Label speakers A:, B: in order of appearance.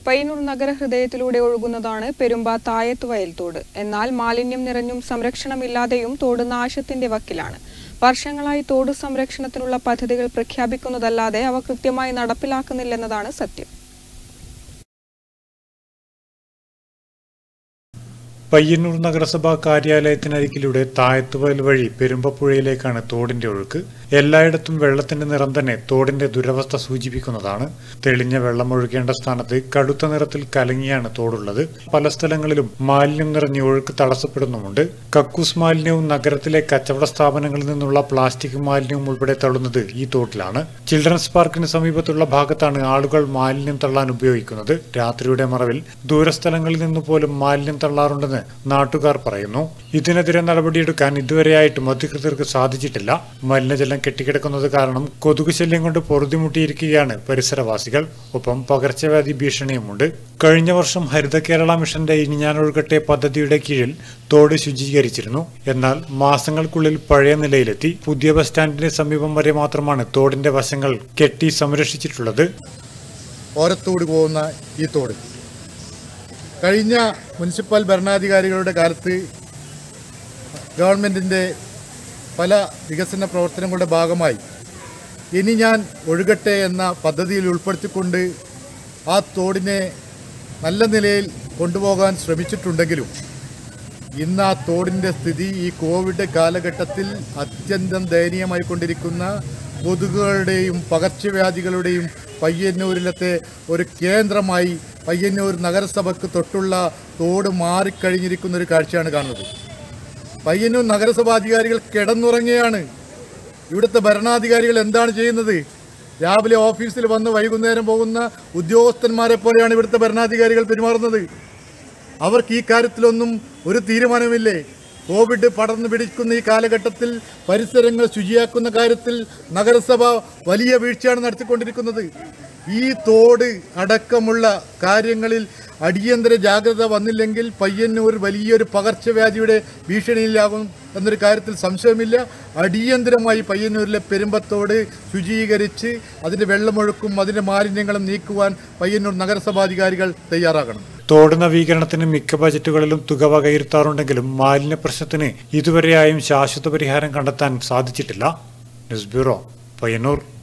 A: പയ്യന്നൂർ നഗരഹൃദയത്തിലൂടെ ഒഴുകുന്നതാണ് പെരുമ്പ തായത്തുവയൽ തോട് എന്നാൽ മാലിന്യം നിറഞ്ഞും സംരക്ഷണമില്ലാതെയും തോട് നാശത്തിന്റെ വക്കിലാണ് വർഷങ്ങളായി തോട് സംരക്ഷണത്തിനുള്ള പദ്ധതികൾ പ്രഖ്യാപിക്കുന്നതല്ലാതെ അവ കൃത്യമായി നടപ്പിലാക്കുന്നില്ലെന്നതാണ് സത്യം
B: പയ്യന്നൂർ നഗരസഭാ കാര്യാലയത്തിനരികിലൂടെ തായത്തുവയൽ വഴി പെരുമ്പപ്പുഴയിലേക്കാണ് തോടിന്റെ ഒഴുക്ക് എല്ലായിടത്തും വെള്ളത്തിന്റെ നിറം തന്നെ തോടിന്റെ ദുരവസ്ഥ സൂചിപ്പിക്കുന്നതാണ് തെളിഞ്ഞ വെള്ളം ഒഴുകേണ്ട സ്ഥാനത്ത് കടുത്ത നിറത്തിൽ കലങ്ങിയാണ് തോടുള്ളത് പല സ്ഥലങ്ങളിലും മാലിന്യം നിറഞ്ഞ ഒഴുക്ക് തടസ്സപ്പെടുന്നുമുണ്ട് കക്കൂസ് മാലിന്യവും നഗരത്തിലെ കച്ചവട സ്ഥാപനങ്ങളിൽ നിന്നുള്ള പ്ലാസ്റ്റിക് മാലിന്യവും ഉൾപ്പെടെ തള്ളുന്നത് ഈ തോട്ടിലാണ് ചിൽഡ്രൻസ് പാർക്കിന് സമീപത്തുള്ള ഭാഗത്താണ് ആളുകൾ മാലിന്യം തള്ളാൻ ഉപയോഗിക്കുന്നത് രാത്രിയുടെ മറവിൽ ദൂരസ്ഥലങ്ങളിൽ നിന്ന് പോലും മാലിന്യം തള്ളാറുണ്ടെന്ന് നാട്ടുകാർ പറയുന്നു ഇതിനെതിരെ നടപടിയെടുക്കാൻ ഇതുവരെയായിട്ടും അധികൃതർക്ക് സാധിച്ചിട്ടില്ല മലിനജലം കെട്ടിക്കിടക്കുന്നത് കാരണം കൊതുക് ശല്യം കൊണ്ട് പൊറുതിമുട്ടിയിരിക്കുകയാണ് പരിസരവാസികൾ ഒപ്പം പകർച്ചവ്യാധി ഭീഷണിയുമുണ്ട് കഴിഞ്ഞ വർഷം ഹരിത കേരള മിഷന്റെ ഇനി ഞാൻ ഒഴുകട്ടെ പദ്ധതിയുടെ കീഴിൽ തോട് ശുചീകരിച്ചിരുന്നു എന്നാൽ മാസങ്ങൾക്കുള്ളിൽ പഴയ നിലയിലെത്തി പുതിയ ബസ് സ്റ്റാൻഡിന് സമീപം വരെ മാത്രമാണ് തോടിന്റെ വശങ്ങൾ കെട്ടി സംരക്ഷിച്ചിട്ടുള്ളത്
C: ഓരത്തോട് പോകുന്ന ഈ തോട് കഴിഞ്ഞ മുനിസിപ്പൽ ഭരണാധികാരികളുടെ കാലത്ത് ഗവൺമെൻറ്റിൻ്റെ പല വികസന പ്രവർത്തനങ്ങളുടെ ഭാഗമായി ഇനി ഞാൻ ഒഴുകട്ടെ എന്ന പദ്ധതിയിൽ ഉൾപ്പെടുത്തിക്കൊണ്ട് ആ തോടിനെ നല്ല നിലയിൽ കൊണ്ടുപോകാൻ ശ്രമിച്ചിട്ടുണ്ടെങ്കിലും ഇന്ന് ആ തോടിൻ്റെ സ്ഥിതി ഈ കോവിഡ് കാലഘട്ടത്തിൽ അത്യന്തം ദയനീയമായി കൊണ്ടിരിക്കുന്ന കൊതുകുകളുടെയും പകർച്ചവ്യാധികളുടെയും പയ്യന്നൂരിലത്തെ ഒരു കേന്ദ്രമായി പയ്യന്നൂർ നഗരസഭയ്ക്ക് തൊട്ടുള്ള തോട് മാറിക്കഴിഞ്ഞിരിക്കുന്ന ഒരു കാഴ്ചയാണ് കാണുന്നത് പയ്യന്നൂർ നഗരസഭാ അധികാരികൾ കിടന്നുറങ്ങുകയാണ് ഇവിടുത്തെ ഭരണാധികാരികൾ എന്താണ് ചെയ്യുന്നത് രാവിലെ ഓഫീസിൽ വന്ന് വൈകുന്നേരം പോകുന്ന ഉദ്യോഗസ്ഥന്മാരെ പോലെയാണ് ഇവിടുത്തെ ഭരണാധികാരികൾ പെരുമാറുന്നത് അവർക്ക് ഈ കാര്യത്തിലൊന്നും ഒരു തീരുമാനമില്ലേ കോവിഡ് പടർന്നു പിടിക്കുന്ന ഈ കാലഘട്ടത്തിൽ പരിസരങ്ങൾ ശുചിയാക്കുന്ന കാര്യത്തിൽ നഗരസഭ വലിയ വീഴ്ചയാണ് നടത്തിക്കൊണ്ടിരിക്കുന്നത് ഈ തോട് അടക്കമുള്ള കാര്യങ്ങളിൽ അടിയന്തര ജാഗ്രത വന്നില്ലെങ്കിൽ പയ്യന്നൂർ വലിയൊരു പകർച്ചവ്യാധിയുടെ ഭീഷണിയിലാകും എന്നൊരു കാര്യത്തിൽ സംശയമില്ല അടിയന്തരമായി പയ്യന്നൂരിലെ പെരുമ്പത്തോട് ശുചീകരിച്ച് അതിൻ്റെ വെള്ളമൊഴുക്കും അതിൻ്റെ മാലിന്യങ്ങളും നീക്കുവാൻ പയ്യന്നൂർ നഗരസഭാധികാരികൾ തയ്യാറാകണം
B: തോട് നവീകരണത്തിന് മിക്ക ബജറ്റുകളിലും തുക വകയിരുത്താറുണ്ടെങ്കിലും മാലിന്യ പ്രശ്നത്തിന് ഇതുവരെയായും ശാശ്വത പരിഹാരം കണ്ടെത്താൻ സാധിച്ചിട്ടില്ല ന്യൂസ് ബ്യൂറോ പയ്യന്നൂർ